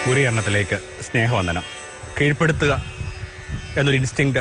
ഗുരുകരണത്തിലേക്ക് സ്നേഹവന്ദനം കീഴ്പ്പെടുത്തുക എന്നൊരു ഇൻസ്റ്റിങ്ക്റ്റ്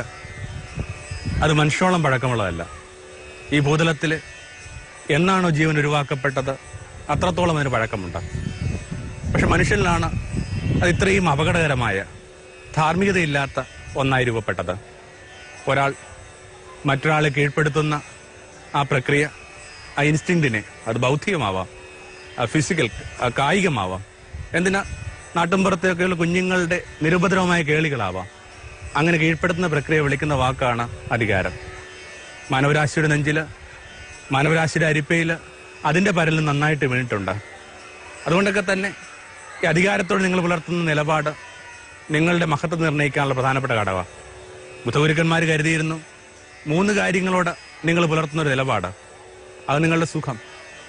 അത് മനുഷ്യോളം പഴക്കമുള്ളതല്ല ഈ ഭൂതലത്തിൽ എന്നാണോ ജീവൻ ഉരുവാക്കപ്പെട്ടത് അത്രത്തോളം അതിന് പഴക്കമുണ്ട് പക്ഷെ മനുഷ്യനിലാണ് അത് ഇത്രയും അപകടകരമായ ധാർമ്മികതയില്ലാത്ത ഒന്നായി രൂപപ്പെട്ടത് ഒരാൾ മറ്റൊരാളെ കീഴ്പ്പെടുത്തുന്ന ആ പ്രക്രിയ ആ ഇൻസ്റ്റിങ്ക്റ്റിനെ അത് ബൗദ്ധികമാവാം ഫിസിക്കൽ കായികമാവാം എന്തിനാ നാട്ടിൻപുറത്തേക്കുള്ള കുഞ്ഞുങ്ങളുടെ നിരുപദ്രവമായ കേളികളാവാം അങ്ങനെ കീഴ്പ്പെടുത്തുന്ന പ്രക്രിയ വിളിക്കുന്ന വാക്കാണ് അധികാരം മാനവരാശിയുടെ നെഞ്ചില് മാനവരാശിയുടെ അരിപ്പയിൽ അതിന്റെ പരലിൽ നന്നായിട്ട് വീണിട്ടുണ്ട് അതുകൊണ്ടൊക്കെ തന്നെ ഈ അധികാരത്തോട് നിങ്ങൾ പുലർത്തുന്ന നിലപാട് നിങ്ങളുടെ മഹത്വം നിർണ്ണയിക്കാനുള്ള പ്രധാനപ്പെട്ട ഘടകമാണ് ബുദ്ധഗുരുക്കന്മാർ കരുതിയിരുന്നു മൂന്ന് കാര്യങ്ങളോട് നിങ്ങൾ പുലർത്തുന്ന ഒരു നിലപാട് അത് നിങ്ങളുടെ സുഖം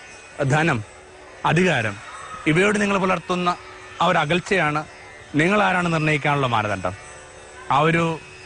ധനം അധികാരം ഇവയോട് നിങ്ങൾ പുലർത്തുന്ന ആ ഒരു അകൽച്ചയാണ് നിങ്ങൾ ആരാണ് നിർണ്ണയിക്കാനുള്ള മാനദണ്ഡം ആ ഒരു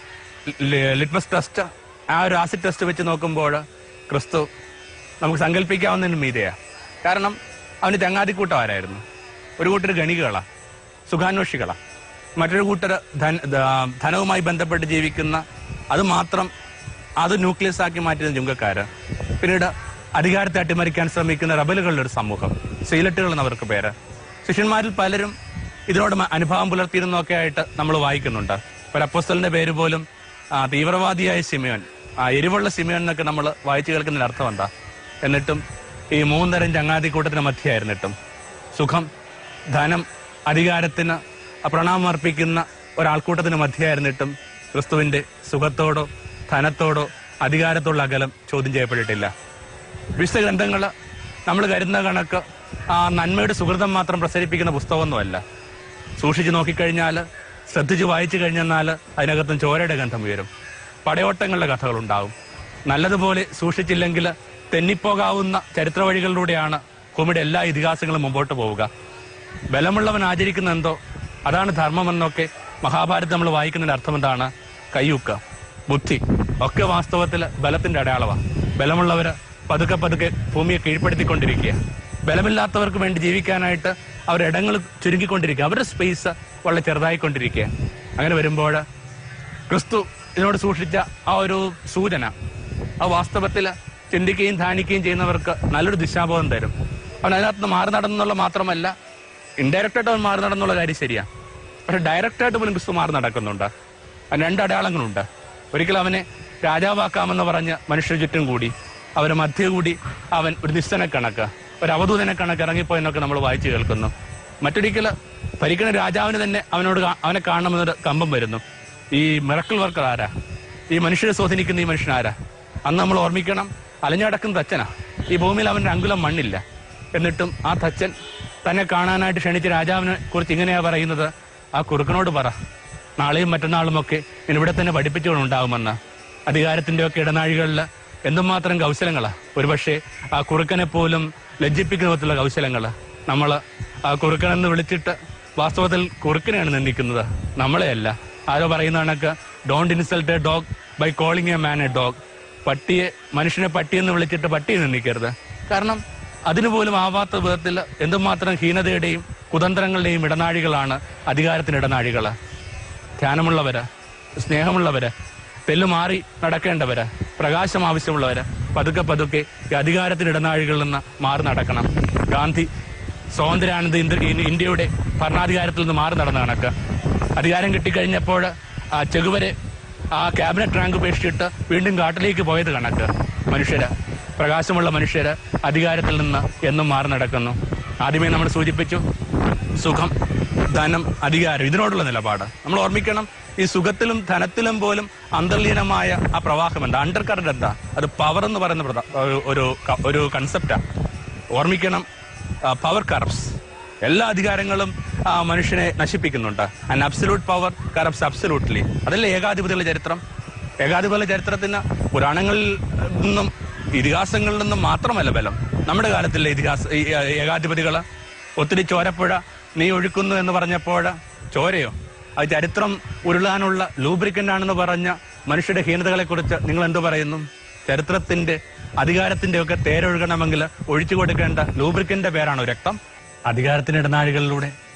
ല- ലിറ്റ്മസ് ടെസ്റ്റ് ആ ഒരു ആസിഡ് ടെസ്റ്റ് വെച്ച് നോക്കുമ്പോൾ ക്രിസ്തു നമുക്ക് സങ്കല്പിക്കാവുന്നതിന് മീതയാ കാരണം അവന് ചങ്ങാതിക്കൂട്ടം ആരായിരുന്നു ഒരു കൂട്ടർ ഗണികളാ സുഖാന്വേഷികളാ മറ്റൊരു കൂട്ടർ ധന ധ- ധനവുമായി ബന്ധപ്പെട്ട് ജീവിക്കുന്ന അത് മാത്രം അത് ന്യൂക്ലിയസ് ആക്കി മാറ്റുന്ന ചുങ്കക്കാര് പിന്നീട് അധികാരത്തെ അട്ടിമറിക്കാൻ ശ്രമിക്കുന്ന റബലുകളുടെ ഒരു സമൂഹം സീലറ്റുകൾ എന്നവർക്ക് പേര് ശിഷ്യന്മാരിൽ പലരും ഇതിനോട് മ- അനുഭാവം പുലർത്തിയിരുന്നൊക്കെ ആയിട്ട് നമ്മൾ വായിക്കുന്നുണ്ട് ഒരു അപ്പോസ്തലിന്റെ പേര് പോലും ആ, തീവ്രവാദിയായ സിമിയോൻ ആ എരിവുള്ള സിമിയോൻ എന്നൊക്കെ നമ്മൾ വായിച്ചു കേൾക്കുന്നതിന് അർത്ഥം എന്താ എന്നിട്ടും ഈ മൂന്നരം ചങ്ങാതിക്കൂട്ടത്തിന് മധ്യയായിരുന്നിട്ടും സുഖം ധനം അധികാരത്തിന് പ്രണാമം അർപ്പിക്കുന്ന ഒരാൾക്കൂട്ടത്തിന് മധ്യയായിരുന്നിട്ടും ക്രിസ്തുവിന്റെ സുഖത്തോടോ ധനത്തോടോ അധികാരത്തോടുള്ള അകലം ചോദ്യം ചെയ്യപ്പെട്ടിട്ടില്ല വിശുദ്ധ ഗ്രന്ഥങ്ങൾ നമ്മൾ കരുതുന്ന കണക്ക് ആ നന്മയുടെ സുഹൃതം മാത്രം പ്രസരിപ്പിക്കുന്ന പുസ്തകമൊന്നുമല്ല സൂക്ഷിച്ചു നോക്കിക്കഴിഞ്ഞാൽ ശ്രദ്ധിച്ച് വായിച്ചു കഴിഞ്ഞെന്നാൽ അതിനകത്തും ചോരയുടെ ഗന്ധം ഉയരും പടയോട്ടങ്ങളുടെ കഥകളുണ്ടാവും നല്ലതുപോലെ സൂക്ഷിച്ചില്ലെങ്കിൽ തെന്നിപ്പോകാവുന്ന ചരിത്ര വഴികളിലൂടെയാണ് ഭൂമിയുടെ എല്ലാ ഇതിഹാസങ്ങളും മുമ്പോട്ട് പോവുക ബലമുള്ളവൻ ആചരിക്കുന്ന എന്തോ അതാണ് ധർമ്മമെന്നൊക്കെ മഹാഭാരതം നമ്മൾ വായിക്കുന്നതിന്റെ അർത്ഥം എന്താണ് കയ്യൂക്ക ബുദ്ധി ഒക്കെ വാസ്തവത്തിൽ ബലത്തിന്റെ അടയാളമാണ് ബലമുള്ളവര് പതുക്കെ പതുക്കെ ഭൂമിയെ കീഴ്പ്പെടുത്തിക്കൊണ്ടിരിക്കുക ബലമില്ലാത്തവർക്ക് വേണ്ടി ജീവിക്കാനായിട്ട് അവർ ഇടങ്ങൾ ചുരുങ്ങിക്കൊണ്ടിരിക്കുക അവരുടെ സ്പേസ് വളരെ ചെറുതായിക്കൊണ്ടിരിക്കുക അങ്ങനെ വരുമ്പോൾ ക്രിസ്തു ഇതിനോട് സൂക്ഷിച്ച ആ ഒരു സൂചന ആ വാസ്തവത്തിൽ ചിന്തിക്കുകയും ധ്യാനിക്കുകയും ചെയ്യുന്നവർക്ക് നല്ലൊരു ദിശാബോധം തരും അവൻ അതിനകത്ത് നിന്ന് മാറി നടന്നുള്ള മാത്രമല്ല ഇൻഡയറക്റ്റ് ആയിട്ട് അവൻ മാറി നടന്നുള്ള കാര്യം ശരിയാ പക്ഷെ ഡയറക്റ്റ് ആയിട്ട് പോലും ക്രിസ്തു മാറി നടക്കുന്നുണ്ട് അതിന് രണ്ട് അടയാളങ്ങളുണ്ട് ഒരിക്കൽ അവനെ രാജാവാക്കാമെന്ന് പറഞ്ഞ് മനുഷ്യർ ചുറ്റും കൂടി അവരെ മധ്യ കൂടി അവൻ ഒരു നിസ്സന കണക്ക് ഒരു അവധൂതനെ കണക്ക് ഇറങ്ങിപ്പോയെന്നൊക്കെ നമ്മൾ വായിച്ചു കേൾക്കുന്നു മറ്റൊരിക്കൽ ഭരിക്കുന്ന രാജാവിന് തന്നെ അവനോട് കാ- അവനെ കാണണമെന്നൊരു കമ്പം വരുന്നു ഈ മിറക്കിൾ വർക്കർ ആരാ ഈ മനുഷ്യരെ സ്വാധീനിക്കുന്ന ഈ മനുഷ്യൻ ആരാ അന്ന് നമ്മൾ ഓർമ്മിക്കണം അലഞ്ഞടക്കുന്ന തച്ചനാ ഈ ഭൂമിയിൽ അവന്റെ അങ്കുലം മണ്ണില്ല എന്നിട്ടും ആ തച്ചൻ തന്നെ കാണാനായിട്ട് ക്ഷണിച്ച രാജാവിനെ കുറിച്ച് ഇങ്ങനെയാ പറയുന്നത് ആ കുറുക്കനോട് പറ നാളെയും മറ്റന്നാളും ഒക്കെ ഞാൻ ഇവിടെ തന്നെ പഠിപ്പിച്ചുകൊണ്ടുണ്ടാകുമെന്ന് അധികാരത്തിന്റെ ഒക്കെ ഇടനാഴികളിൽ എന്തുമാത്രം കൗശലങ്ങളാ ഒരുപക്ഷെ ആ കുറുക്കനെ പോലും ലജ്ജിപ്പിക്കുന്ന വിധത്തിലുള്ള കൗശലങ്ങള് നമ്മള് ആ കുറുക്കനെന്ന് വിളിച്ചിട്ട് വാസ്തവത്തിൽ കുറുക്കനെയാണ് നിന്ദിക്കുന്നത് നമ്മളെയല്ല ആരോ പറയുന്ന കണക്ക് don't insult a dog by calling a man a dog പട്ടിയെ മനുഷ്യനെ പട്ടിയെന്ന് വിളിച്ചിട്ട് പട്ടിയെ നിന്ദിക്കരുത് കാരണം അതിനു പോലും ആവാത്ത വിധത്തിൽ എന്തുമാത്രം ഹീനതയുടെയും കുതന്ത്രങ്ങളുടെയും ഇടനാഴികളാണ് അധികാരത്തിന് ഇടനാഴികള് ധ്യാനമുള്ളവര് സ്നേഹമുള്ളവര് തെല്ലു മാറി നടക്കേണ്ടവര് പ്രകാശം ആവശ്യമുള്ളവര് പതുക്കെ പതുക്കെ ഈ അധികാരത്തിന് ഇടനാഴികളിൽ നിന്ന് മാറി നടക്കണം ഗാന്ധി സ്വാതന്ത്ര്യാനന്ദ ഇന്ത്യ ഇ- ഇന്ത്യയുടെ ഭരണാധികാരത്തിൽ നിന്ന് മാറി നടന്ന കണക്ക് അധികാരം കിട്ടിക്കഴിഞ്ഞപ്പോൾ ആ ചെകുവരെ ആ ക്യാബിനറ്റ് റാങ്ക് ഉപേക്ഷിച്ചിട്ട് വീണ്ടും കാട്ടിലേക്ക് പോയത് കണക്ക് മനുഷ്യര് പ്രകാശമുള്ള മനുഷ്യര് അധികാരത്തിൽ നിന്ന് എന്നും മാറി നടക്കുന്നു ആദ്യമേ നമ്മൾ സൂചിപ്പിച്ചു സുഖം ധനം അധികാരം ഇതിനോടുള്ള നിലപാട് നമ്മൾ ഓർമ്മിക്കണം ഈ സുഖത്തിലും ധനത്തിലും പോലും അന്തർലീനമായ ആ പ്രവാഹം എന്താ അണ്ടർ കറന്റ് എന്താ അത് പവർ എന്ന് പറയുന്ന പ്രധ- ഒരു- ഒരു ക- ഒരു കൺസെപ്റ്റാ ഓർമ്മിക്കണം പവർ കറപ്സ് എല്ലാ അധികാരങ്ങളും ആ, മനുഷ്യനെ നശിപ്പിക്കുന്നുണ്ട് and absolute power corrupts absolutely അതല്ലേ ഏകാധിപതികളുടെ ചരിത്രം ഏകാധിപതികളുടെ ചരിത്രത്തിന് പുരാണങ്ങളിൽ നിന്നും ഇതിഹാസങ്ങളിൽ നിന്നും മാത്രമല്ല ബലം നമ്മുടെ കാലത്തിലെ ഇതിഹാസ ഈ, ആ, ഏകാധിപതികള് ഒത്തിരി ചോരപ്പുഴ നീ ഒഴുക്കുന്നു എന്ന് പറഞ്ഞപ്പോൾ ചോരയോ അത് ചരിത്രം ഉരുളാനുള്ള ലൂബ്രിക്കന്റ് ആണെന്ന് പറഞ്ഞ മനുഷ്യരുടെ ഹീനതകളെ കുറിച്ച് നിങ്ങൾ എന്തു പറയുന്നു ചരിത്രത്തിന്റെ അധികാരത്തിന്റെ ഒക്കെ തേരൊഴുകണമെങ്കിൽ ഒഴിച്ചു കൊടുക്കേണ്ട ലൂബ്രിക്കന്റെ പേരാണോ രക്തം അധികാരത്തിന്റെ ഇടനാഴികളിലൂടെ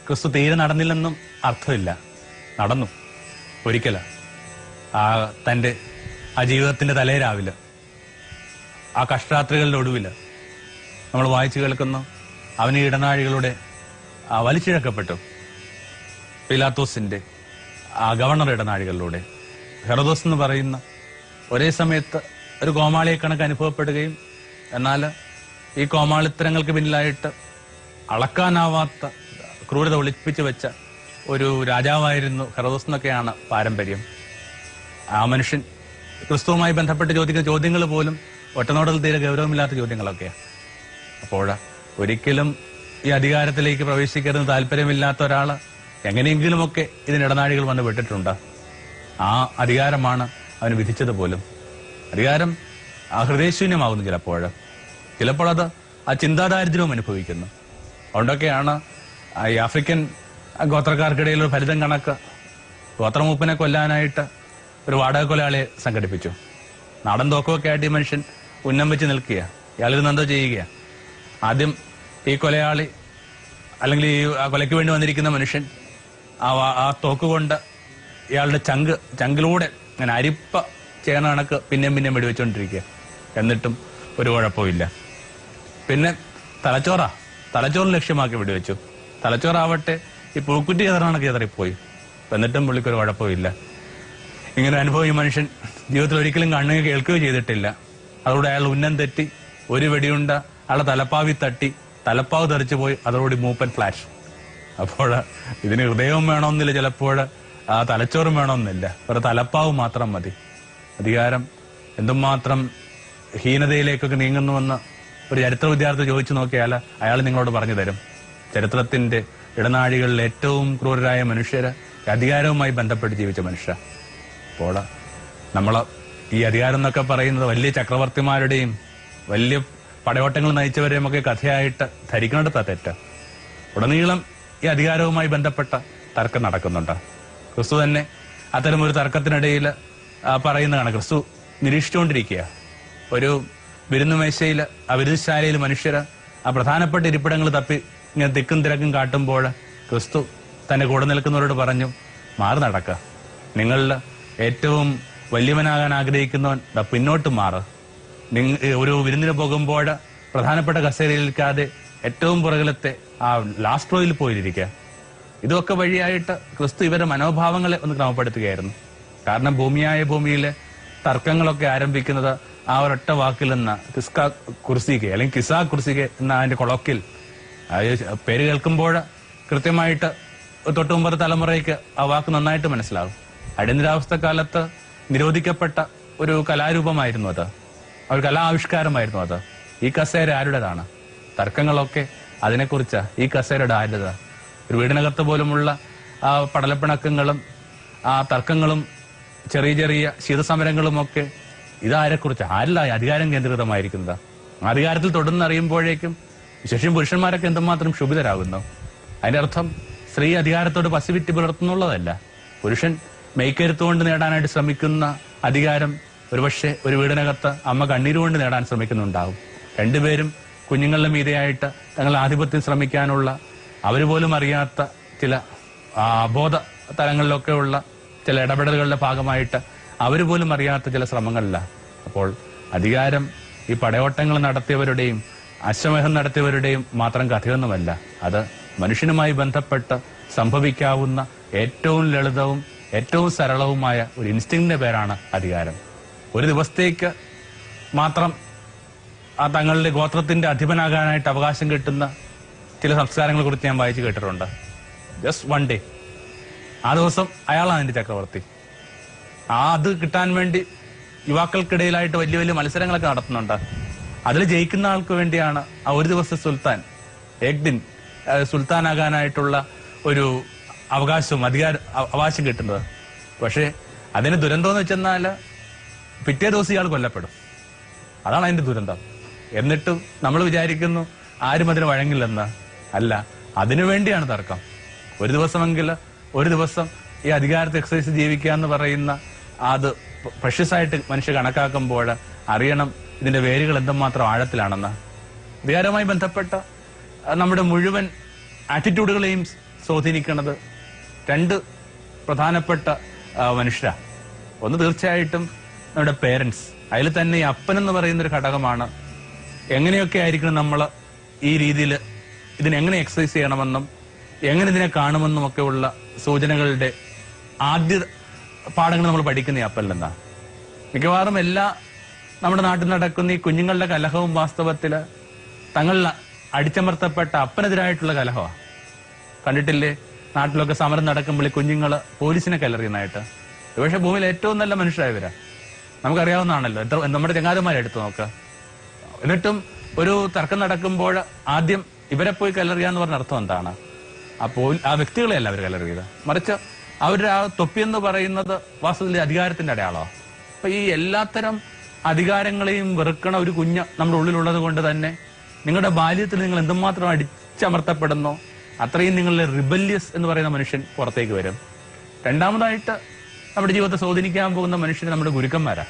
ക്രിസ്തു തീരെ നടന്നില്ലെന്നും അർത്ഥമില്ല നടന്നു ഒരിക്കല ആ തൻ്റെ ആ ജീവിതത്തിന്റെ തലേ രാവിലെ ആ കഷ്ടരാത്രികളുടെ ഒടുവില് നമ്മൾ വായിച്ചു കേൾക്കുന്നു അവന് ഇടനാഴികളുടെ ആ വലിച്ചിഴക്കപ്പെട്ടു പിലാത്തോസിന്റെ ആ ഗവർണർ ഇടനാഴികളിലൂടെ ഹെറോദോസ് എന്ന് പറയുന്ന ഒരേ സമയത്ത് ഒരു കോമാളിയെ കണക്ക് അനുഭവപ്പെടുകയും എന്നാൽ ഈ കോമാളിത്തരങ്ങൾക്ക് പിന്നിലായിട്ട് അളക്കാനാവാത്ത ക്രൂരത ഒളിപ്പിച്ചു വെച്ച ഒരു രാജാവായിരുന്നു ഹെറോദോസ് എന്നൊക്കെയാണ് പാരമ്പര്യം ആ മനുഷ്യൻ ക്രിസ്തുവുമായി ബന്ധപ്പെട്ട് ചോദിക്കുന്ന ചോദ്യങ്ങൾ പോലും ഒറ്റനോടൽ തീരെ ഗൗരവമില്ലാത്ത ചോദ്യങ്ങളൊക്കെയാണ് അപ്പോൾ ഒരിക്കലും ഈ അധികാരത്തിലേക്ക് പ്രവേശിക്കരുത് താല്പര്യമില്ലാത്ത ഒരാള് എങ്ങനെയെങ്കിലുമൊക്കെ ഇതിന് ഇടനാഴികൾ വന്ന് വിട്ടിട്ടുണ്ട് ആ അധികാരമാണ് അവന് വിധിച്ചത് പോലും അധികാരം ആ ഹൃദയശൂന്യമാകുന്നു ചിലപ്പോൾ ചിലപ്പോൾ അത് ആ ചിന്താദാരിദ്ര്യവും അനുഭവിക്കുന്നു അതുകൊണ്ടൊക്കെയാണ് ആ ഈ ആഫ്രിക്കൻ ഗോത്രക്കാർക്കിടയിൽ ഒരു ഫലിതം കണക്ക് ഗോത്രമൂപ്പനെ കൊല്ലാനായിട്ട് ഒരു വാടക കൊലയാളിയെ സംഘടിപ്പിച്ചു നാടൻ തോക്കമൊക്കെ ആയിട്ട് ഈ മനുഷ്യൻ ഉന്നം വെച്ച് നിൽക്കുക ഇയാളിരുന്ന് എന്തോ ചെയ്യുക ആദ്യം ഈ കൊലയാളി അല്ലെങ്കിൽ ഈ ആ കൊലയ്ക്ക് വേണ്ടി വന്നിരിക്കുന്ന മനുഷ്യൻ ആ വാ- ആ തോക്ക് കൊണ്ട് ഇയാളുടെ ചങ്ക് ചങ്കിലൂടെ അങ്ങനെ അരിപ്പ ചെയ്യണ കണക്ക് പിന്നെയും പിന്നെയും വെടിവെച്ചുകൊണ്ടിരിക്കുക എന്നിട്ടും ഒരു കുഴപ്പമില്ല പിന്നെ തലച്ചോറാ തലച്ചോറ് ലക്ഷ്യമാക്കി വെടിവെച്ചു തലച്ചോറാവട്ടെ ഈ പുഴുക്കുറ്റി കയറാണൊക്കെ കയറിപ്പോയി എന്നിട്ടും പുള്ളിക്കൊരു കുഴപ്പമില്ല ഇങ്ങനെ അനുഭവം ഈ മനുഷ്യൻ ജീവിതത്തിൽ ഒരിക്കലും കാണുകയോ കേൾക്കുകയോ ചെയ്തിട്ടില്ല അതോടെ അയാൾ ഉന്നം തെറ്റി ഒരു വെടിയുണ്ട അയാളെ തലപ്പാവി തട്ടി തലപ്പാവ് തെറിച്ചു പോയി അതോടുകൂടി മൂപ്പൻ ഫ്ലാഷ് അപ്പോൾ ഇതിന് ഹൃദയവും വേണമെന്നില്ല ചിലപ്പോൾ ആ തലച്ചോറും വേണമെന്നില്ല ഒരു തലപ്പാവ് മാത്രം മതി അധികാരം എന്തുമാത്രം ഹീനതയിലേക്കൊക്കെ നീങ്ങുന്നുവെന്ന് ഒരു ചരിത്ര വിദ്യാർത്ഥി ചോദിച്ചു നോക്കിയാൽ അയാൾ നിങ്ങളോട് പറഞ്ഞു തരും ചരിത്രത്തിന്റെ ഇടനാഴികളിൽ ഏറ്റവും ക്രൂരരായ മനുഷ്യര് ഈ അധികാരവുമായി ബന്ധപ്പെട്ട് ജീവിച്ച മനുഷ്യർ അപ്പോൾ നമ്മൾ ഈ അധികാരം എന്നൊക്കെ പറയുന്നത് വലിയ ചക്രവർത്തിമാരുടെയും വലിയ പടയോട്ടങ്ങൾ നയിച്ചവരെയും ഒക്കെ കഥയായിട്ട് ധരിക്കുന്നിടത്താ തെറ്റ് ഉടനീളം ഈ അധികാരവുമായി ബന്ധപ്പെട്ട തർക്കം നടക്കുന്നുണ്ട് ക്രിസ്തു തന്നെ അത്തരം ഒരു തർക്കത്തിനിടയിൽ പറയുന്നതാണ് ക്രിസ്തു നിരീക്ഷിച്ചുകൊണ്ടിരിക്കുക ഒരു വിരുന്നുമേശയിൽ ആ വിരുന്നുശാലയിൽ മനുഷ്യര് ആ പ്രധാനപ്പെട്ട ഇരിപ്പിടങ്ങൾ തപ്പി ഇങ്ങനെ തിക്കും തിരക്കും കാട്ടുമ്പോൾ ക്രിസ്തു തന്റെ കൂടെ നിൽക്കുന്നവരോട് പറഞ്ഞു മാറി നടക്കുക നിങ്ങളിൽ ഏറ്റവും വലിയവനാകാൻ ആഗ്രഹിക്കുന്നവൻ ദാ പിന്നോട്ട് മാറ് നിങ്ങ ഒരു വിരുന്നിന് പോകുമ്പോൾ പ്രധാനപ്പെട്ട കസേരയിലിരിക്കാതെ ഏറ്റവും പുറകിലത്തെ ആ ലാസ്റ്റ് റോയിൽ പോയിരിക്കുക ഇതൊക്കെ വഴിയായിട്ട് ക്രിസ്തു ഇവരുടെ മനോഭാവങ്ങളെ ഒന്ന് ക്രമപ്പെടുത്തുകയായിരുന്നു കാരണം ഭൂമിയായ ഭൂമിയിലെ തർക്കങ്ങളൊക്കെ ആരംഭിക്കുന്നത് ആ ഒരൊറ്റ വാക്കിൽ നിന്ന് കിസ്ക കുർസിക അല്ലെങ്കിൽ കിസാ കുർസിക എന്ന അതിന്റെ കൊളോക്കിൽ അത് പേര് കേൾക്കുമ്പോൾ കൃത്യമായിട്ട് തൊട്ടു മുമ്പത്തെ തലമുറയ്ക്ക് ആ വാക്ക് നന്നായിട്ട് മനസ്സിലാകും അടിയന്തരാവസ്ഥ കാലത്ത് നിരോധിക്കപ്പെട്ട ഒരു കലാരൂപമായിരുന്നു അത് ഒരു കലാ ആവിഷ്കാരമായിരുന്നു അത് ഈ കസേര ആരുടേതാണ് തർക്കങ്ങളൊക്കെ അതിനെക്കുറിച്ച് ഈ കസേരയുടെ ആരുടേതാ ഒരു വീടിനകത്ത് പോലുമുള്ള ആ പടലപ്പിണക്കങ്ങളും ആ തർക്കങ്ങളും ചെറിയ ചെറിയ ശീതസമരങ്ങളും ഒക്കെ ഇതാരെക്കുറിച്ച് ആരില്ല ഈ അധികാരം കേന്ദ്രീകൃതമായിരിക്കുന്നത് ആ അധികാരത്തിൽ തൊടുന്നറിയുമ്പോഴേക്കും വിശേഷം പുരുഷന്മാരൊക്കെ എന്തുമാത്രം ക്ഷുഭിതരാകുന്നു അതിന്റെ അർത്ഥം സ്ത്രീ അധികാരത്തോട് പസിവിറ്റി പുലർത്തുന്നുള്ളതല്ല പുരുഷൻ മെയ്ക്കരുത്തുകൊണ്ട് നേടാനായിട്ട് ശ്രമിക്കുന്ന അധികാരം ഒരുപക്ഷെ ഒരു വീടിനകത്ത് അമ്മ കണ്ണീരുകൊണ്ട് നേടാൻ ശ്രമിക്കുന്നുണ്ടാവും രണ്ടുപേരും കുഞ്ഞുങ്ങളുടെ മീതെയായിട്ട് തങ്ങളുടെ ആധിപത്യം ശ്രമിക്കാനുള്ള അവർ പോലും അറിയാത്ത ചില ആ, അബോധ തലങ്ങളിലൊക്കെ ഉള്ള ചില ഇടപെടലുകളുടെ ഭാഗമായിട്ട് അവർ പോലും അറിയാത്ത ചില ശ്രമങ്ങളില്ല അപ്പോൾ അധികാരം ഈ പടയോട്ടങ്ങൾ നടത്തിയവരുടെയും അശ്വമേഹം നടത്തിയവരുടെയും മാത്രം കഥയൊന്നുമല്ല അത് മനുഷ്യനുമായി ബന്ധപ്പെട്ട് സംഭവിക്കാവുന്ന ഏറ്റവും ലളിതവും ഏറ്റവും സരളവുമായ ഒരു ഇൻസ്റ്റിങ്ങിന്റെ പേരാണ് അധികാരം ഒരു ദിവസത്തേക്ക് മാത്രം ആ തങ്ങളുടെ ഗോത്രത്തിന്റെ അധിപനാകാനായിട്ട് അവകാശം കിട്ടുന്ന ചില സംസ്കാരങ്ങളെ കുറിച്ച് ഞാൻ വായിച്ചു കേട്ടിട്ടുണ്ട് ജസ്റ്റ് വൺ ഡേ ആ ദിവസം അയാളാണ് അതിന്റെ ചക്രവർത്തി ആ അത് കിട്ടാൻ വേണ്ടി യുവാക്കൾക്കിടയിലായിട്ട് വലിയ വലിയ മത്സരങ്ങളൊക്കെ നടത്തുന്നുണ്ട് അതിൽ ജയിക്കുന്ന ആൾക്ക് വേണ്ടിയാണ് ആ ഒരു ദിവസം സുൽത്താൻ ഏക് ദിൻ ആ, സുൽത്താനാകാനായിട്ടുള്ള ഒരു അവകാശവും അധികാര അവ- അവകാശം കിട്ടുന്നത് പക്ഷേ അതിന് ദുരന്തം എന്ന് വെച്ചെന്നാൽ പിറ്റേ ദിവസം ഇയാൾ കൊല്ലപ്പെടും അതാണ് അതിന്റെ ദുരന്തം എന്നിട്ടും നമ്മൾ വിചാരിക്കുന്നു ആരും അതിന് വഴങ്ങില്ലെന്ന് അല്ല അതിനു വേണ്ടിയാണ് തർക്കം ഒരു ദിവസമെങ്കിൽ ഒരു ദിവസം ഈ അധികാരത്തെ എക്സസൈസ് ജീവിക്കുക എന്ന് പറയുന്ന അത് പ്രഷ്യസ് ആയിട്ട് മനുഷ്യ കണക്കാക്കുമ്പോൾ അറിയണം ഇതിന്റെ വേരുകൾ എന്തുമാത്രം ആഴത്തിലാണെന്ന് അധികാരവുമായി ബന്ധപ്പെട്ട അഹ് നമ്മുടെ മുഴുവൻ ആറ്റിറ്റ്യൂഡുകളെയും സ്വാധീനിക്കുന്നത് രണ്ട് പ്രധാനപ്പെട്ട ആ, മനുഷ്യരാ ഒന്ന് തീർച്ചയായിട്ടും നമ്മുടെ പേരൻസ് അതിൽ തന്നെ ഈ അപ്പൻ എന്ന് പറയുന്ന ഒരു ഘടകമാണ് എങ്ങനെയൊക്കെ ആയിരിക്കണം നമ്മൾ ഈ രീതിയിൽ ഇതിനെങ്ങനെ എക്സസൈസ് ചെയ്യണമെന്നും എങ്ങനെ ഇതിനെ കാണുമെന്നും ഒക്കെ ഉള്ള സൂചനകളുടെ ആദ്യ പാഠങ്ങൾ നമ്മൾ പഠിക്കുന്ന ഈ അപ്പനിൽ നിന്നാണ് മിക്കവാറും എല്ലാ നമ്മുടെ നാട്ടിൽ നടക്കുന്ന ഈ കുഞ്ഞുങ്ങളുടെ കലഹവും വാസ്തവത്തില് തങ്ങളിൽ അടിച്ചമർത്തപ്പെട്ട അപ്പനെതിരായിട്ടുള്ള കലഹമാണ് കണ്ടിട്ടില്ലേ നാട്ടിലൊക്കെ സമരം നടക്കുമ്പോൾ ഈ കുഞ്ഞുങ്ങള് പോലീസിനെ കല്ലെറിയുന്നതായിട്ട് പക്ഷെ ഭൂമിയിൽ ഏറ്റവും നല്ല മനുഷ്യരായവരാ നമുക്കറിയാവുന്നതാണല്ലോ എത്ര നമ്മുടെ ചങ്ങാതിമാരെ എടുത്തു നോക്കുക എന്നിട്ടും ഒരു തർക്കം നടക്കുമ്പോൾ ആദ്യം ഇവരെ പോയി കല്ലെറിയാന്ന് പറഞ്ഞ അർത്ഥം എന്താണ് ആ പോൽ ആ വ്യക്തികളെ അല്ല അവർ കല്ലെറിയത് മറിച്ച് അവരുടെ ആ തൊപ്പി എന്ന് പറയുന്നത് വാസ്തവത്തിൽ അധികാരത്തിന്റെ അടയാളമാണ് അപ്പൊ ഈ എല്ലാത്തരം അധികാരങ്ങളെയും വെറുക്കണ ഒരു കുഞ്ഞ് നമ്മുടെ ഉള്ളിലുള്ളത് കൊണ്ട് തന്നെ നിങ്ങളുടെ ബാല്യത്തിൽ നിങ്ങൾ എന്തുമാത്രം അടിച്ചമർത്തപ്പെടുന്നോ അത്രയും നിങ്ങളുടെ റിബല്യസ് എന്ന് പറയുന്ന മനുഷ്യൻ പുറത്തേക്ക് വരും രണ്ടാമതായിട്ട് നമ്മുടെ ജീവിതത്തെ സ്വാധീനിക്കാൻ പോകുന്ന മനുഷ്യന് നമ്മുടെ ഗുരുക്കന്മാരാ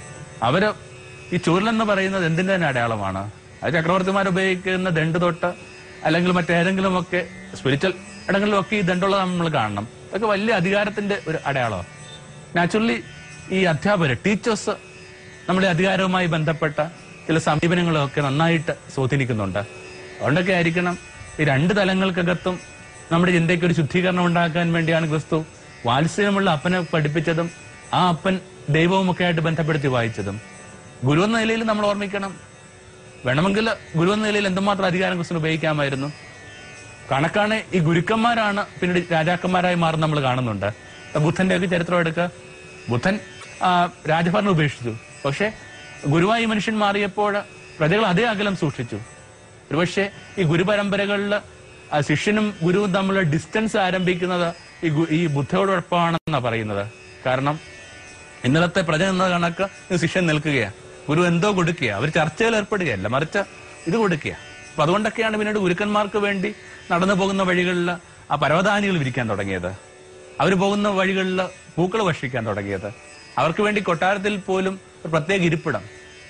അവര് ഈ ചൂരലെന്ന് പറയുന്നത് എന്തിന്റെ തന്നെ അടയാളമാണ് അത് ചക്രവർത്തിമാർ ഉപയോഗിക്കുന്ന ദണ്ട് തൊട്ട് അല്ലെങ്കിൽ മറ്റേതെങ്കിലും ഒക്കെ സ്പിരിച്വൽ ഇടങ്ങളിലൊക്കെ ഈ ദണ്ടുള്ളത് നമ്മൾ കാണണം അതൊക്കെ വലിയ അധികാരത്തിന്റെ ഒരു അടയാളമാണ് നാച്ചുറലി ഈ അധ്യാപകര് ടീച്ചേഴ്സ് നമ്മുടെ അധികാരവുമായി ബന്ധപ്പെട്ട ചില സമീപനങ്ങളൊക്കെ നന്നായിട്ട് സ്വാധീനിക്കുന്നുണ്ട് അതുകൊണ്ടൊക്കെ ആയിരിക്കണം ഈ രണ്ട് തലങ്ങൾക്കകത്തും നമ്മുടെ ചിന്തയ്ക്ക് ഒരു ശുദ്ധീകരണം ഉണ്ടാക്കാൻ വേണ്ടിയാണ് ക്രിസ്തു വാത്സല്യമുള്ള അപ്പനെ പഠിപ്പിച്ചതും ആ അപ്പൻ ദൈവവും ഒക്കെ ആയിട്ട് ബന്ധപ്പെടുത്തി വായിച്ചതും ഗുരു എന്ന നിലയിൽ നമ്മൾ ഓർമ്മിക്കണം വേണമെങ്കിൽ ഗുരു എന്ന നിലയിൽ എന്തുമാത്രം അധികാരം ക്രിസ്തു ഉപയോഗിക്കാമായിരുന്നു കണക്കാണ് ഈ ഗുരുക്കന്മാരാണ് പിന്നീട് രാജാക്കന്മാരായി മാറുന്ന നമ്മൾ കാണുന്നുണ്ട് ഇപ്പൊ ബുദ്ധന്റെ ഒക്കെ ചരിത്രം എടുക്കുക ബുദ്ധൻ ആ, രാജഭരണം ഉപേക്ഷിച്ചു പക്ഷെ ഗുരുവായി ഈ മനുഷ്യൻ മാറിയപ്പോൾ പ്രജകൾ അതേ അകലം സൂക്ഷിച്ചു ഒരുപക്ഷെ ഈ ഗുരുപരമ്പരകളിൽ ആ ശിഷ്യനും ഗുരുവും തമ്മിലുള്ള ഡിസ്റ്റൻസ് ആരംഭിക്കുന്നത് ഈ ഗു- ഈ ബുദ്ധയോടൊപ്പമാണെന്നാണ് പറയുന്നത് കാരണം ഇന്നലത്തെ പ്രജ എന്ന കണക്ക് ഈ ശിഷ്യൻ നിൽക്കുകയാണ് ഗുരു എന്തോ കൊടുക്കുക അവർ ചർച്ചയിൽ ഏർപ്പെടുകയല്ല മറിച്ച് ഇത് കൊടുക്കുക അപ്പൊ അതുകൊണ്ടൊക്കെയാണ് പിന്നീട് ഗുരുക്കന്മാർക്ക് വേണ്ടി നടന്നു പോകുന്ന വഴികളിൽ ആ പരവതാനികൾ വിരിക്കാൻ തുടങ്ങിയത് അവർ പോകുന്ന വഴികളിൽ പൂക്കൾ ഭക്ഷിക്കാൻ തുടങ്ങിയത് അവർക്ക് വേണ്ടി കൊട്ടാരത്തിൽ പോലും ഒരു പ്രത്യേക ഇരിപ്പിടം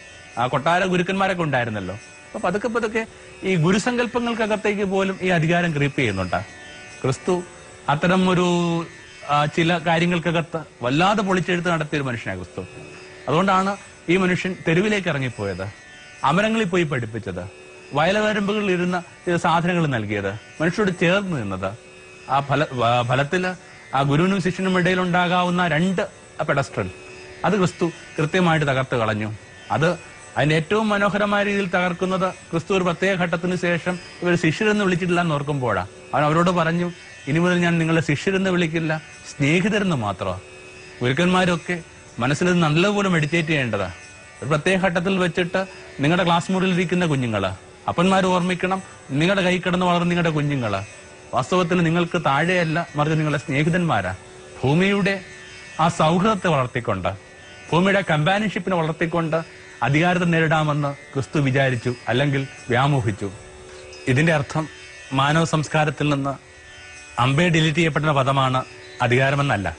ആ കൊട്ടാര ഗുരുക്കന്മാരൊക്കെ ഉണ്ടായിരുന്നല്ലോ അപ്പൊ പതുക്കെ പതുക്കെ ഈ ഗുരുസങ്കല്പങ്ങൾക്കകത്തേക്ക് പോലും ഈ അധികാരം ക്രീപ്പ് ചെയ്യുന്നുണ്ട് ക്രിസ്തു അത്തരം ഒരു ആ, ചില കാര്യങ്ങൾക്കകത്ത് വല്ലാതെ പൊളിച്ചെഴുത്ത് നടത്തിയ ഒരു മനുഷ്യനാണ് ക്രിസ്തു അതുകൊണ്ടാണ് ഈ മനുഷ്യൻ തെരുവിലേക്ക് ഇറങ്ങിപ്പോയത് അമരങ്ങളിൽ പോയി പഠിപ്പിച്ചത് വയലവരമ്പുകളിൽ ഇരുന്ന ചില സാധനങ്ങൾ നൽകിയത് മനുഷ്യരോട് ചേർന്ന് നിന്നത് ആ ഫല ആ ഫലത്തില് ആ ഗുരുവിനും ശിഷ്യനും ഇടയിൽ ഉണ്ടാകാവുന്ന രണ്ട് പെഡസ്ട്രൽ അത് ക്രിസ്തു കൃത്യമായിട്ട് തകർത്ത് കളഞ്ഞു അത് അതിന്റെ ഏറ്റവും മനോഹരമായ രീതിയിൽ തകർക്കുന്നത് ക്രിസ്തു ഒരു പ്രത്യേക ഘട്ടത്തിന് ശേഷം ഇവർ ശിഷ്യരെന്ന് വിളിച്ചിട്ടില്ല എന്ന് ഓർക്കുമ്പോഴാണ് അവൻ അവരോട് പറഞ്ഞു ഇനി മുതൽ ഞാൻ നിങ്ങളെ ശിഷ്യരെന്ന് വിളിക്കില്ല സ്നേഹിതരെന്ന് മാത്രമാണ് ഗുരുക്കന്മാരൊക്കെ മനസ്സിൽ ഇത് നല്ലപോലെ മെഡിറ്റേറ്റ് ചെയ്യേണ്ടതാ ഒരു പ്രത്യേക ഘട്ടത്തിൽ വെച്ചിട്ട് നിങ്ങളുടെ ക്ലാസ് മുറിയിൽ ഇരിക്കുന്ന കുഞ്ഞുങ്ങള് അപ്പന്മാർ ഓർമ്മിക്കണം നിങ്ങളുടെ കൈ കിടന്ന് വളർന്ന നിങ്ങളുടെ കുഞ്ഞുങ്ങള് വാസ്തവത്തിൽ നിങ്ങൾക്ക് താഴെയല്ല മറിച്ച് നിങ്ങളുടെ സ്നേഹിതന്മാരാ ഭൂമിയുടെ ആ സൗഹൃദത്തെ വളർത്തിക്കൊണ്ട് ഭൂമിയുടെ കമ്പാനിയൻഷിപ്പിനെ വളർത്തിക്കൊണ്ട് അധികാരത്തെ നേരിടാമെന്ന് ക്രിസ്തു വിചാരിച്ചു അല്ലെങ്കിൽ വ്യാമോഹിച്ചു ഇതിന്റെ അർത്ഥം മാനവ സംസ്കാരത്തിൽ നിന്ന് അമ്പേ ഡിലീറ്റ് ചെയ്യപ്പെടുന്ന പദമാണ് അധികാരമെന്നല്ല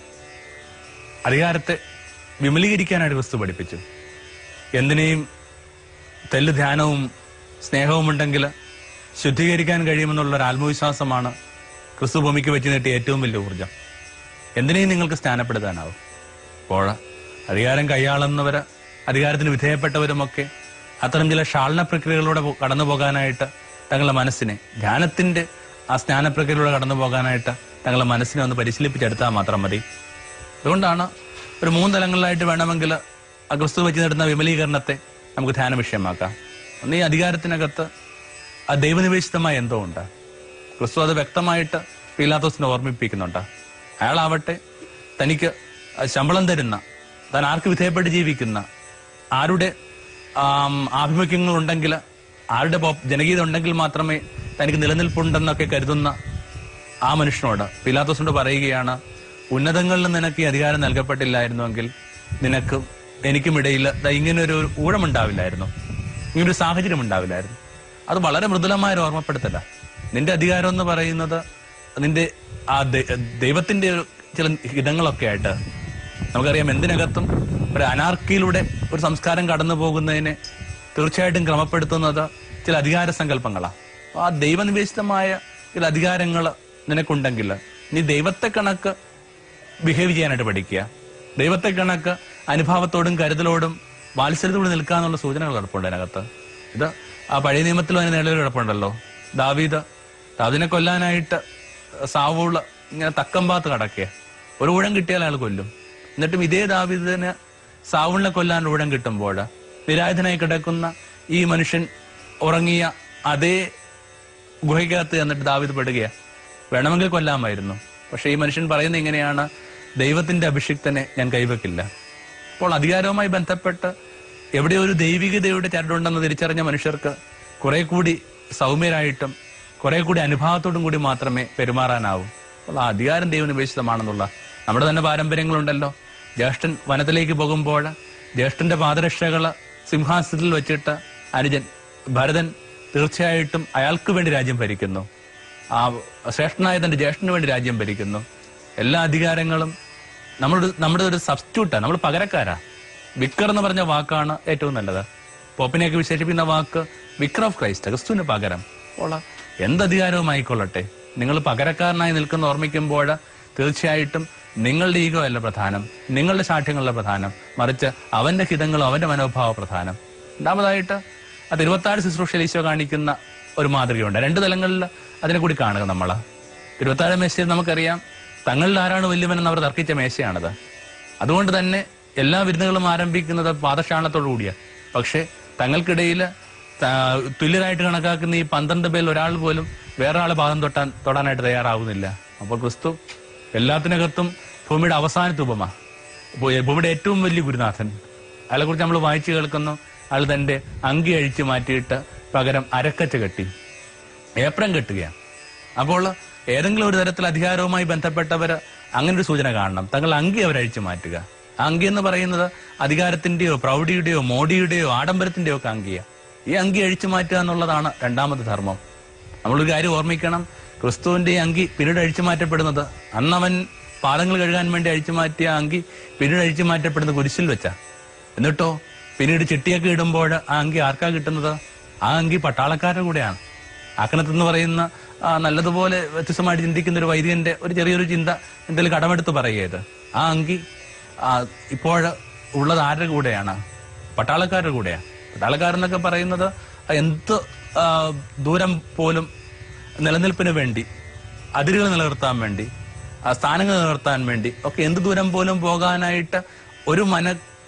അധികാരത്തെ വിമലീകരിക്കാനായിട്ട് ക്രിസ്തു പഠിപ്പിച്ചു എന്തിനേയും തെല്ല് ധ്യാനവും സ്നേഹവും ഉണ്ടെങ്കിൽ ശുദ്ധീകരിക്കാൻ കഴിയുമെന്നുള്ള ഒരു ആത്മവിശ്വാസമാണ് ക്രിസ്തു ഭൂമിക്ക് വെച്ച് നീട്ടിയ ഏറ്റവും വലിയ ഊർജം എന്തിനേയും നിങ്ങൾക്ക് സ്ഥാനപ്പെടുത്താനാവും അപ്പോൾ അധികാരം കൈയാളുന്നവര് അധികാരത്തിന് വിധേയപ്പെട്ടവരുമൊക്കെ അത്തരം ചില ഷാളന പ്രക്രിയകളിലൂടെ പോ- കടന്നു പോകാനായിട്ട് തങ്ങളുടെ മനസ്സിനെ ധ്യാനത്തിന്റെ ആ സ്നാന പ്രക്രിയയിലൂടെ കടന്നു പോകാനായിട്ട് തങ്ങളുടെ മനസ്സിനെ ഒന്ന് പരിശീലിപ്പിച്ചെടുത്താൽ മാത്രം മതി അതുകൊണ്ടാണ് ഒരു മൂന്ന് തലങ്ങളിലായിട്ട് വേണമെങ്കിൽ ആ ക്രിസ്തു വെച്ച് നേടുന്ന വിമലീകരണത്തെ നമുക്ക് ധ്യാന വിഷയമാക്കാം ഒന്ന് ഈ അധികാരത്തിനകത്ത് ആ ദൈവനിവേശിതമായ എന്തോ ഉണ്ട് ക്രിസ്തു അത് വ്യക്തമായിട്ട് പീലാത്തോസിനെ ഓർമ്മിപ്പിക്കുന്നുണ്ട് അയാളാവട്ടെ തനിക്ക് ശമ്പളം തരുന്ന താൻ ആർക്ക് വിധേയപ്പെട്ട് ജീവിക്കുന്ന ആരുടെ ആം, ആഭിമുഖ്യങ്ങൾ ഉണ്ടെങ്കിൽ ആരുടെ പോ- ജനകീയത ഉണ്ടെങ്കിൽ മാത്രമേ തനിക്ക് നിലനിൽപ്പുണ്ടെന്നൊക്കെ കരുതുന്ന ആ മനുഷ്യനോട് പിലാത്തോസിനോട് പറയുകയാണ് ഉന്നതങ്ങളിൽ നിനക്ക് ഈ അധികാരം നൽകപ്പെട്ടില്ലായിരുന്നുവെങ്കിൽ നിനക്കും എനിക്കും ഇടയിൽ ദാ ഇങ്ങനൊരു ഊഴമുണ്ടാവില്ലായിരുന്നു ഇങ്ങനൊരു സാഹചര്യം ഉണ്ടാവില്ലായിരുന്നു അത് വളരെ മൃദുലമായ ഒരു ഓർമ്മപ്പെടുത്തല നിന്റെ അധികാരം എന്ന് പറയുന്നത് നിന്റെ ആ ദൈ- ദൈവത്തിന്റെ ഒരു ചില ഹിതങ്ങളൊക്കെ ആയിട്ട് നമുക്കറിയാം എന്തിനകത്തും ഒരു അനാർക്കിയിലൂടെ ഒരു സംസ്കാരം കടന്നു പോകുന്നതിനെ തീർച്ചയായിട്ടും ക്രമപ്പെടുത്തുന്നത് ചില അധികാര സങ്കല്പങ്ങളാണ് അപ്പൊ ആ ദൈവനിവേശിതമായ ചില അധികാരങ്ങൾ നിനക്കുണ്ടെങ്കിൽ നീ ദൈവത്തെ കണക്ക് ബിഹേവ് ചെയ്യാനായിട്ട് പഠിക്കുക ദൈവത്തെ കണക്ക് അനുഭാവത്തോടും കരുതലോടും വാത്സല്യത്തോടും നിൽക്കുക എന്നുള്ള സൂചനകൾ കിടപ്പുണ്ട് അതിനകത്ത് ഇത് ആ പഴയ നിയമത്തിലും അതിന് നിലവിൽ കിടപ്പുണ്ടല്ലോ ദാവീദ് ദാവിദിനെ കൊല്ലാനായിട്ട് സാവൂള് ഇങ്ങനെ തക്കം ഭാഗത്ത് കടക്കുക ഒരു ഊഴം കിട്ടിയാൽ അയാൾ കൊല്ലും എന്നിട്ടും ഇതേ ദാവീദിന് സാവൂളിനെ കൊല്ലാൻ ഊഴം കിട്ടുമ്പോൾ നിരായുധനായി കിടക്കുന്ന ഈ മനുഷ്യൻ ഉറങ്ങിയ അതേ ഗുഹയ്ക്കകത്ത് എന്നിട്ട് ദാവീദ് പെടുകയാ വേണമെങ്കിൽ കൊല്ലാമായിരുന്നു പക്ഷെ ഈ മനുഷ്യൻ പറയുന്നത് ഇങ്ങനെയാണ് ദൈവത്തിന്റെ അഭിഷിക്തനെ ഞാൻ കൈവെക്കില്ല അപ്പോൾ അധികാരവുമായി ബന്ധപ്പെട്ട് എവിടെ ഒരു ദൈവികതയുടെ ചരടുണ്ടെന്ന് തിരിച്ചറിഞ്ഞ മനുഷ്യർക്ക് കുറെ കൂടി സൗമ്യരായിട്ടും കുറെ കൂടി അനുഭാവത്തോടും കൂടി മാത്രമേ പെരുമാറാനാവൂ അപ്പോൾ ആ അധികാരം ദൈവനിവേശിതമാണെന്നുള്ള നമ്മുടെ തന്നെ പാരമ്പര്യങ്ങളുണ്ടല്ലോ ജ്യേഷ്ഠൻ വനത്തിലേക്ക് പോകുമ്പോൾ ജ്യേഷ്ഠന്റെ പാദരക്ഷകള് സിംഹാസനത്തിൽ വെച്ചിട്ട് അനുജൻ ഭരതൻ തീർച്ചയായിട്ടും അയാൾക്ക് വേണ്ടി രാജ്യം ഭരിക്കുന്നു ആ ശ്രേഷ്ഠനായ തന്റെ ജ്യേഷ്ഠന് വേണ്ടി രാജ്യം ഭരിക്കുന്നു എല്ലാ അധികാരങ്ങളും നമ്മുടെ നമ്മുടെ ഒരു സബ്സ്റ്റിറ്റ്യൂട്ടാണ് നമ്മൾ പകരക്കാരാ വിക്കർ എന്ന് പറഞ്ഞ വാക്കാണ് ഏറ്റവും നല്ലത് പോപ്പിനെയൊക്കെ വിശേഷിപ്പിക്കുന്ന വാക്ക് വിക്കർ ഓഫ് ക്രൈസ്റ്റ് ക്രിസ്തുവിന് പകരം അപ്പോൾ എന്ത് അധികാരവും ആയിക്കൊള്ളട്ടെ നിങ്ങൾ പകരക്കാരനായി നിൽക്കുന്ന ഓർമ്മിക്കുമ്പോൾ തീർച്ചയായിട്ടും നിങ്ങളുടെ ഈഗോ അല്ല പ്രധാനം നിങ്ങളുടെ സാഠ്യങ്ങളല്ല പ്രധാനം മറിച്ച് അവന്റെ ഹിതങ്ങളും അവന്റെ മനോഭാവ പ്രധാനം രണ്ടാമതായിട്ട് ആ തിരുവത്താഴ് ശുശ്രൂഷയിൽ ഈശോ കാണിക്കുന്ന ഒരു മാതൃകയുണ്ട് രണ്ട് തലങ്ങളിൽ അതിനെ കൂടി കാണുക നമ്മള് തിരുവത്താഴ മേശയിൽ നമുക്കറിയാം തങ്ങളിൽ ആരാണ് വലിയവനെന്ന് അവർ തർക്കിച്ച മേശയാണത് അതുകൊണ്ട് തന്നെ എല്ലാ വിരുന്നുകളും ആരംഭിക്കുന്നത് പാദശാണത്തോടു കൂടിയാ പക്ഷെ തങ്ങൾക്കിടയിൽ തുല്യരായിട്ട് കണക്കാക്കുന്ന ഈ പന്ത്രണ്ട് പേരിൽ ഒരാൾ പോലും വേറെ ആളെ പാദം തൊട്ടാൻ തൊടാനായിട്ട് തയ്യാറാവുന്നില്ല അപ്പോൾ ക്രിസ്തു എല്ലാത്തിനകത്തും ഭൂമിയുടെ അവസാനത്തെ ഉപമ ഭൂ- ഭൂമിയുടെ ഏറ്റവും വലിയ ഗുരുനാഥൻ അയാളെ കുറിച്ച് നമ്മൾ വായിച്ചു കേൾക്കുന്നു അയാൾ തന്റെ അങ്കി അഴിച്ചു മാറ്റിയിട്ട് പകരം അരക്കച്ച കെട്ടി ഏപ്രം കെട്ടുകയാണ് അപ്പോൾ ഏതെങ്കിലും ഒരു തരത്തിൽ അധികാരവുമായി ബന്ധപ്പെട്ടവർ അങ്ങനെ ഒരു സൂചന കാണണം തങ്ങൾ അങ്കി അവർ അഴിച്ചു മാറ്റുക ആ അങ്കി എന്ന് പറയുന്നത് അധികാരത്തിന്റെയോ പ്രൗഢിയുടെയോ മോഡിയുടെയോ ആഡംബരത്തിന്റെയോ ഒക്കെ അങ്കിയ ഈ അങ്കി അഴിച്ചു മാറ്റുക എന്നുള്ളതാണ് രണ്ടാമത്തെ ധർമ്മം നമ്മളൊരു കാര്യം ഓർമ്മിക്കണം ക്രിസ്തുവിന്റെ ഈ അങ്കി പിന്നീട് അഴിച്ചു മാറ്റപ്പെടുന്നത് അന്നവൻ പാദങ്ങൾ കഴുകാൻ വേണ്ടി അഴിച്ചു മാറ്റിയ അങ്കി പിന്നീട് അഴിച്ചു മാറ്റപ്പെടുന്നത് കുരിശിൽ വെച്ചാ എന്നിട്ടോ പിന്നീട് ചിട്ടിയൊക്കെ ഇടുമ്പോൾ ആ അങ്കി ആർക്കാ കിട്ടുന്നത് ആ അങ്കി പട്ടാളക്കാരുടെ കൂടെയാണ് ആക്കണത്ത് എന്ന് പറയുന്ന ആ, നല്ലതുപോലെ വ്യത്യസ്തമായിട്ട് ചിന്തിക്കുന്ന ഒരു വൈദികന്റെ ഒരു ചെറിയൊരു ചിന്ത എന്തെങ്കിലും കടമെടുത്ത് പറയുക ആ അങ്കി ആ, ഇപ്പോൾ ഉള്ളത് ആരുടെ കൂടെയാണ് പട്ടാളക്കാരുടെ കൂടെയാണ് പട്ടാളക്കാരെന്നൊക്കെ പറയുന്നത് എന്ത് ആ, ദൂരം പോലും നിലനിൽപ്പിന് വേണ്ടി അതിരുകൾ നിലനിർത്താൻ വേണ്ടി ആ, സ്ഥാനങ്ങൾ നിലനിർത്താൻ വേണ്ടി ഒക്കെ എന്ത് ദൂരം പോലും പോകാനായിട്ട് ഒരു മന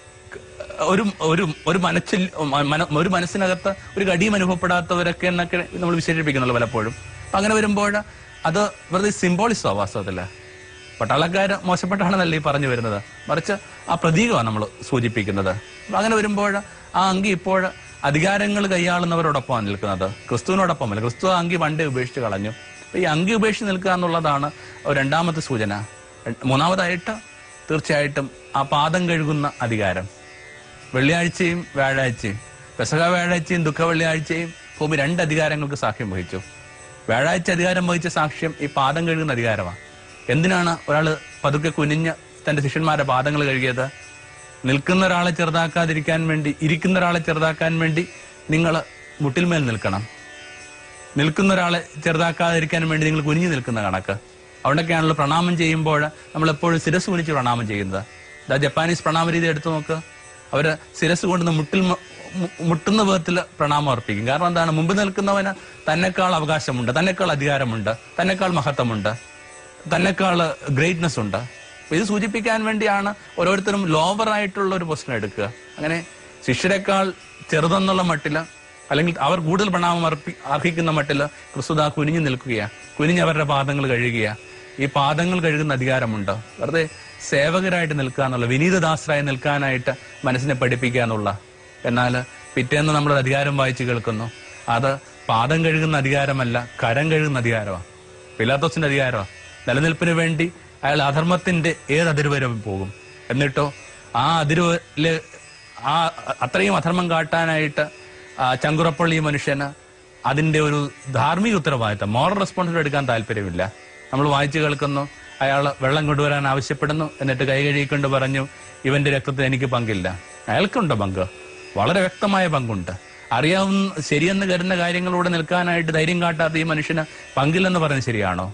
ഒരു ഒരു ഒരു മനസ്സിൽ മന- ഒരു മനസ്സിനകത്ത് ഒരു കടിയും അനുഭവപ്പെടാത്തവരൊക്കെ എന്നൊക്കെ നമ്മൾ വിശേഷിപ്പിക്കുന്നുള്ളൂ പലപ്പോഴും അപ്പൊ അങ്ങനെ വരുമ്പോൾ അത് വെറുതെ സിംബോളിസോ വാസ്തവത്തില് പട്ടാളക്കാര് മോശപ്പെട്ടാണെന്നല്ല ഈ പറഞ്ഞു വരുന്നത് മറിച്ച് ആ പ്രതീകമാണ് നമ്മൾ സൂചിപ്പിക്കുന്നത് അപ്പൊ അങ്ങനെ വരുമ്പോൾ ആ അങ്കി ഇപ്പോൾ അധികാരങ്ങൾ കൈയാളുന്നവരോടൊപ്പമാണ് നിൽക്കുന്നത് ക്രിസ്തുവിനോടൊപ്പമല്ല ക്രിസ്തു ആ അങ്കി പണ്ടേ ഉപേക്ഷിച്ച് കളഞ്ഞു അപ്പൊ ഈ അങ്കി ഉപേക്ഷിച്ച് നിൽക്കുക എന്നുള്ളതാണ് ഒരു രണ്ടാമത്തെ സൂചന മൂന്നാമതായിട്ട് തീർച്ചയായിട്ടും ആ പാദം കഴുകുന്ന അധികാരം വെള്ളിയാഴ്ചയും വ്യാഴാഴ്ചയും പെസക വ്യാഴാഴ്ചയും ദുഃഖ വെള്ളിയാഴ്ചയും ഭൂമി രണ്ട് അധികാരങ്ങൾക്ക് സാക്ഷ്യം വഹിച്ചു വ്യാഴാഴ്ച അധികാരം വഹിച്ച സാക്ഷ്യം ഈ പാദം കഴുകുന്ന അധികാരമാണ് എന്തിനാണ് ഒരാള് പതുക്കെ കുനിഞ്ഞ് തന്റെ ശിഷ്യന്മാരുടെ പാദങ്ങൾ കഴുകിയത് നിൽക്കുന്ന ഒരാളെ ചെറുതാക്കാതിരിക്കാൻ വേണ്ടി ഇരിക്കുന്ന ഒരാളെ ചെറുതാക്കാൻ വേണ്ടി നിങ്ങൾ മുട്ടിൽമേൽ നിൽക്കണം നിൽക്കുന്ന ഒരാളെ ചെറുതാക്കാതിരിക്കാൻ വേണ്ടി നിങ്ങൾ കുനിഞ്ഞു നിൽക്കുന്ന കണക്ക് അവിടൊക്കെയാണല്ലോ പ്രണാമം ചെയ്യുമ്പോൾ നമ്മൾ എപ്പോഴും ശിരസ് കുനിച്ച് പ്രണാമം ചെയ്യുന്നത് ഇതാ ജപ്പാനീസ് പ്രണാമ രീതി എടുത്തു നോക്ക് അവര് ശിരസ് കൊണ്ടുവന്ന് മുട്ടിൽ മ- മു- മുട്ടുന്ന വിധത്തിൽ പ്രണാമം അർപ്പിക്കും കാരണം എന്താണ് മുമ്പ് നിൽക്കുന്നവന് തന്നെക്കാൾ അവകാശമുണ്ട് തന്നെക്കാൾ അധികാരമുണ്ട് തന്നെക്കാൾ മഹത്വമുണ്ട് തന്നെക്കാൾ ഗ്രേറ്റ്നെസ് ഉണ്ട് അപ്പൊ ഇത് സൂചിപ്പിക്കാൻ വേണ്ടിയാണ് ഓരോരുത്തരും ലോവർ ആയിട്ടുള്ള ഒരു പൊസിഷൻ എടുക്കുക അങ്ങനെ ശിഷ്യരെക്കാൾ ചെറുതെന്നുള്ള മട്ടില് അല്ലെങ്കിൽ അവർ കൂടുതൽ പ്രണാമം അർപ്പി അർഹിക്കുന്ന മട്ടില് ക്രിസ്തുദ കുനിഞ്ഞു നിൽക്കുകയാ കുനിഞ്ഞ് അവരുടെ പാദങ്ങൾ കഴുകുക ഈ പാദങ്ങൾ കഴുകുന്ന അധികാരമുണ്ട് വെറുതെ സേവകരായിട്ട് നിൽക്കുക എന്നുള്ള വിനീതദാസരായി നിൽക്കാനായിട്ട് മനസ്സിനെ പഠിപ്പിക്കുക എന്നുള്ള എന്നാൽ പിറ്റേന്ന് നമ്മൾ അധികാരം വായിച്ചു കേൾക്കുന്നു അത് പാദം കഴുകുന്ന അധികാരമല്ല കരം കഴുകുന്ന അധികാരമാണ് പിലാത്തോസിന്റെ അധികാരമാണ് നിലനിൽപ്പിന് വേണ്ടി അയാൾ അധർമ്മത്തിന്റെ ഏത് അതിരുവരെ പോകും എന്നിട്ടോ ആ അതിരുവില് ആ അത്രയും അധർമ്മം കാട്ടാനായിട്ട് ആ ചങ്കുറപ്പുള്ള ഈ മനുഷ്യന് അതിന്റെ ഒരു ധാർമ്മിക ഉത്തരവാദിത്തം മോറൽ റെസ്പോൺസിബിലിറ്റി എടുക്കാൻ താല്പര്യമില്ല നമ്മൾ വായിച്ചു കേൾക്കുന്നു അയാൾ വെള്ളം കൊണ്ടുവരാൻ ആവശ്യപ്പെടുന്നു എന്നിട്ട് കൈ കഴുകിക്കൊണ്ട് പറഞ്ഞു ഇവന്റെ രക്തത്തിൽ എനിക്ക് പങ്കില്ല അയാൾക്കുണ്ട് പങ്ക് വളരെ വ്യക്തമായ പങ്കുണ്ട് അറിയാവുന്ന ശരിയെന്ന് കരുതുന്ന കാര്യങ്ങളോട് നിൽക്കാനായിട്ട് ധൈര്യം കാട്ടാത്ത ഈ മനുഷ്യന് പങ്കില്ലെന്ന് പറയുന്നത് ശരിയാണോ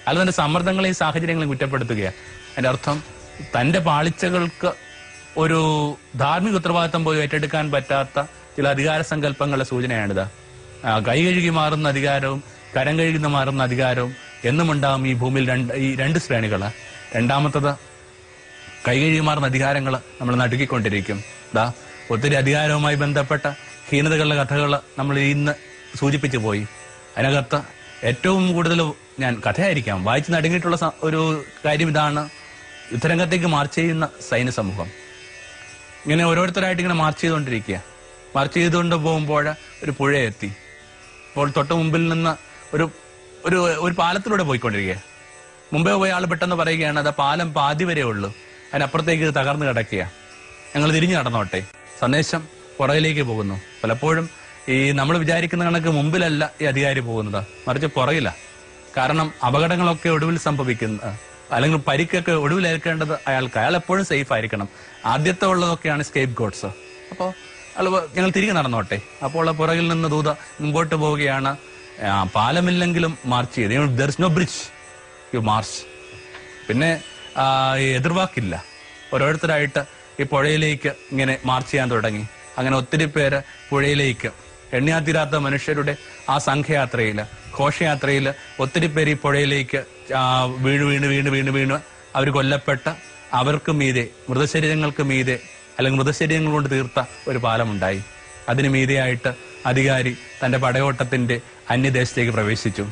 അല്ല തന്റെ സമ്മർദ്ദങ്ങളെയും സാഹചര്യങ്ങളെയും കുറ്റപ്പെടുത്തുകയാണ് അതിന്റെ അർത്ഥം തന്റെ പാളിച്ചകൾക്ക് ഒരു ധാർമ്മിക ഉത്തരവാദിത്തം പോലും ഏറ്റെടുക്കാൻ പറ്റാത്ത ചില അധികാര സങ്കല്പങ്ങളുടെ സൂചനയാണിത് ആ, കൈ കഴുകി മാറുന്ന അധികാരവും കരം കഴുകുന്ന മാറുന്ന അധികാരവും എന്നും ഉണ്ടാകും ഈ ഭൂമിയിൽ രണ്ട് ഈ രണ്ട് ശ്രേണികള് രണ്ടാമത്തത് കൈകഴുകി മാറുന്ന അധികാരങ്ങൾ നമ്മൾ നടുക്കിക്കൊണ്ടിരിക്കും ദാ ഒത്തിരി അധികാരവുമായി ബന്ധപ്പെട്ട ഹീനതകളുടെ കഥകൾ നമ്മൾ ഇന്ന് സൂചിപ്പിച്ചു പോയി അതിനകത്ത് ഏറ്റവും കൂടുതൽ ഞാൻ കഥയായിരിക്കാം വായിച്ച് നടുങ്ങിയിട്ടുള്ള സ- ഒരു കാര്യം ഇതാണ് യുദ്ധരംഗത്തേക്ക് മാർച്ച് ചെയ്യുന്ന സൈന്യ സമൂഹം ഇങ്ങനെ ഓരോരുത്തരായിട്ട് ഇങ്ങനെ മാർച്ച് ചെയ്തുകൊണ്ടിരിക്കുക മാർച്ച് ചെയ്തുകൊണ്ട് പോകുമ്പോൾ ഒരു പുഴയെത്തി അപ്പോൾ തൊട്ട് മുമ്പിൽ നിന്ന് ഒരു ഒരു ഒരു പാലത്തിലൂടെ പോയിക്കൊണ്ടിരിക്കുക മുമ്പേ പോയ ആൾ പെട്ടെന്ന് പറയുകയാണ് അത് പാലം പാതി വരെ ഉള്ളൂ അതിനപ്പുറത്തേക്ക് ഇത് തകർന്നു കിടക്കുക ഞങ്ങൾ തിരിഞ്ഞു നടന്നോട്ടെ സന്ദേശം പുറകിലേക്ക് പോകുന്നു പലപ്പോഴും ഈ നമ്മൾ വിചാരിക്കുന്ന കണക്ക് മുമ്പിലല്ല ഈ അധികാരി പോകുന്നത് മറിച്ച് പുറകില കാരണം അപകടങ്ങളൊക്കെ ഒടുവിൽ സംഭവിക്കുന്ന അല്ലെങ്കിൽ പരിക്കൊക്കെ ഒടുവിലേൽക്കേണ്ടത് അയാൾക്ക് അയാൾ എപ്പോഴും സേഫ് ആയിരിക്കണം ആദ്യത്തെ ഉള്ളതൊക്കെയാണ് സ്കേപ്പ് ഗോഡ്സ് അപ്പോൾ അയാൾ പ- ഞങ്ങൾ തിരികെ നടന്നോട്ടെ അപ്പോൾ പുറകിൽ നിന്ന് ദൂത മുമ്പോട്ട് പോവുകയാണ് ആ, പാലമില്ലെങ്കിലും മാർച്ച് ചെയ്ത് there is no bridge you march പിന്നെ ആ, ഈ എതിർവാക്കില്ല ഓരോരുത്തരായിട്ട് ഈ പുഴയിലേക്ക് ഇങ്ങനെ മാർച്ച് ചെയ്യാൻ തുടങ്ങി അങ്ങനെ ഒത്തിരി പേര് പുഴയിലേക്ക് എണ്ണിയാത്തീരാത്ത മനുഷ്യരുടെ ആ സംഘയാത്രയില് ഘോഷയാത്രയില് ഒത്തിരി പേര് ഈ പുഴയിലേക്ക് ആ, വീണ് വീണ് വീണ് വീണ് വീണ് അവർ കൊല്ലപ്പെട്ട അവർക്ക് മീതെ മൃതശരീരങ്ങൾക്ക് മീതെ അല്ലെങ്കിൽ മൃതശരീരങ്ങൾ കൊണ്ട് തീർത്ത ഒരു പാലമുണ്ടായി അതിന് മീതെയായിട്ട് അധികാരി തന്റെ പടയോട്ടത്തിന്റെ അന്യദേശത്തേക്ക് പ്രവേശിച്ചു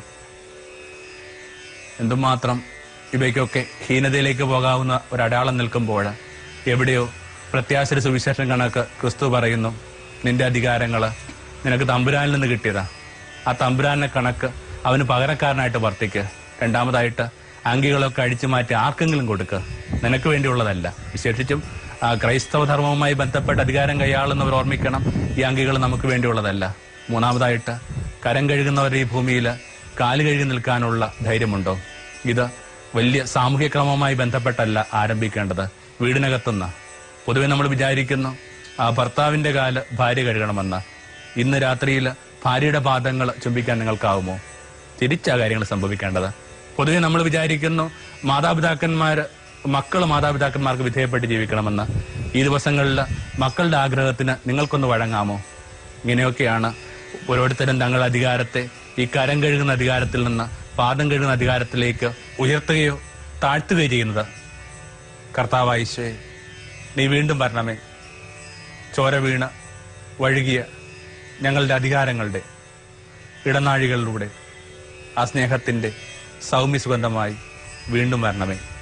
എന്തുമാത്രം ഇവയ്ക്കൊക്കെ ഹീനതയിലേക്ക് പോകാവുന്ന ഒരു അടയാളം നിൽക്കുമ്പോൾ എവിടെയോ പ്രത്യാശര സുവിശേഷം കണക്ക് ക്രിസ്തു പറയുന്നു നിന്റെ അധികാരങ്ങള് നിനക്ക് തമ്പുരാനിൽ നിന്ന് കിട്ടിയതാ ആ തമ്പുരാനെ കണക്ക് അവന് പകരക്കാരനായിട്ട് വർത്തിക്ക് രണ്ടാമതായിട്ട് അങ്കികളൊക്കെ അടിച്ചു മാറ്റി ആർക്കെങ്കിലും കൊടുക്കുക നിനക്ക് വേണ്ടിയുള്ളതല്ല വിശേഷിച്ചും ആ, ക്രൈസ്തവ ധർമ്മവുമായി ബന്ധപ്പെട്ട അധികാരം കൈയാളുന്നവർ ഓർമ്മിക്കണം ഈ അങ്കികൾ നമുക്ക് വേണ്ടിയുള്ളതല്ല മൂന്നാമതായിട്ട് കരം കഴുകുന്നവർ ഈ ഭൂമിയിൽ കാല് കഴുകി നിൽക്കാനുള്ള ധൈര്യമുണ്ടോ ഇത് വലിയ സാമൂഹ്യ ക്രമവുമായി ബന്ധപ്പെട്ടല്ല ആരംഭിക്കേണ്ടത് വീടിനകത്തുനിന്ന് പൊതുവെ നമ്മൾ വിചാരിക്കുന്നു ആ ഭർത്താവിന്റെ കാല് ഭാര്യ കഴുകണമെന്ന് ഇന്ന് രാത്രിയിൽ ഭാര്യയുടെ പാദങ്ങൾ ചുംബിക്കാൻ നിങ്ങൾക്കാവുമോ തിരിച്ചാ കാര്യങ്ങൾ സംഭവിക്കേണ്ടത് പൊതുവെ നമ്മൾ വിചാരിക്കുന്നു മാതാപിതാക്കന്മാര് മക്കൾ മാതാപിതാക്കന്മാർക്ക് വിധേയപ്പെട്ട് ജീവിക്കണമെന്ന് ഈ ദിവസങ്ങളിൽ മക്കളുടെ ആഗ്രഹത്തിന് നിങ്ങൾക്കൊന്ന് വഴങ്ങാമോ ഇങ്ങനെയൊക്കെയാണ് ഓരോരുത്തരും തങ്ങളുടെ അധികാരത്തെ ഈ കരം കഴുകുന്ന അധികാരത്തിൽ നിന്ന് പാദം കഴുകുന്ന അധികാരത്തിലേക്ക് ഉയർത്തുകയോ താഴ്ത്തുകയോ ചെയ്യുന്നത് കർത്താവായിശോയെ നീ വീണ്ടും വരണമേ ചോര വീണ് വഴുകിയ ഞങ്ങളുടെ അധികാരങ്ങളുടെ ഇടനാഴികളിലൂടെ ആ സ്നേഹത്തിന്റെ സൗമ്യ സുഗന്ധമായി വീണ്ടും വരണമേ